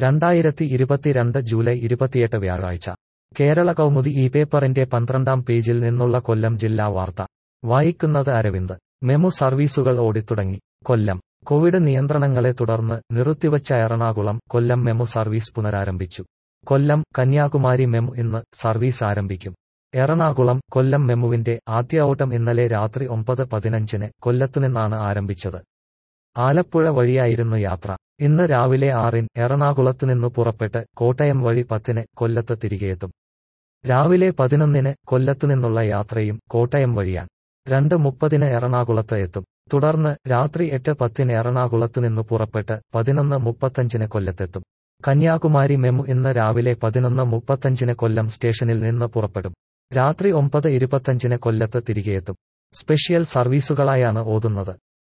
രണ്ടായിരത്തി ഇരുപത്തിരണ്ട് ജൂലൈ ഇരുപത്തിയെട്ട് വ്യാഴാഴ്ച കേരള കൗമുദി ഈ പേപ്പറിന്റെ പന്ത്രണ്ടാം പേജിൽ നിന്നുള്ള കൊല്ലം ജില്ലാ വാർത്ത വായിക്കുന്നത് അരവിന്ദ് മെമു സർവീസുകൾ ഓടിത്തുടങ്ങി കൊല്ലം കോവിഡ് നിയന്ത്രണങ്ങളെ തുടർന്ന് നിർത്തിവച്ച എറണാകുളം കൊല്ലം മെമു സർവീസ് പുനരാരംഭിച്ചു കൊല്ലം കന്യാകുമാരി മെമു ഇന്ന് സർവീസ് ആരംഭിക്കും എറണാകുളം കൊല്ലം മെമുവിന്റെ ആദ്യ ഓട്ടം ഇന്നലെ രാത്രി ഒമ്പത് പതിനഞ്ചിന് കൊല്ലത്തുനിന്നാണ് ആരംഭിച്ചത് ആലപ്പുഴ വഴിയായിരുന്നു യാത്ര ഇന്ന് രാവിലെ ആറിന് എറണാകുളത്തുനിന്നു പുറപ്പെട്ട് കോട്ടയം വഴി പത്തിന് കൊല്ലത്ത് തിരികെയെത്തും രാവിലെ പതിനൊന്നിന് കൊല്ലത്തുനിന്നുള്ള യാത്രയും കോട്ടയം വഴിയാണ് രണ്ട് മുപ്പതിന് എറണാകുളത്ത് എത്തും തുടർന്ന് രാത്രി എട്ട് പത്തിന് എറണാകുളത്തുനിന്നു പുറപ്പെട്ട് പതിനൊന്ന് മുപ്പത്തഞ്ചിന് കൊല്ലത്തെത്തും കന്യാകുമാരി മെമു ഇന്ന് രാവിലെ പതിനൊന്ന് മുപ്പത്തഞ്ചിന് കൊല്ലം സ്റ്റേഷനിൽ നിന്ന് പുറപ്പെടും രാത്രി ഒമ്പത് ഇരുപത്തഞ്ചിന് കൊല്ലത്ത് തിരികെയെത്തും സ്പെഷ്യൽ സർവീസുകളായാണ് ഓതുന്നത്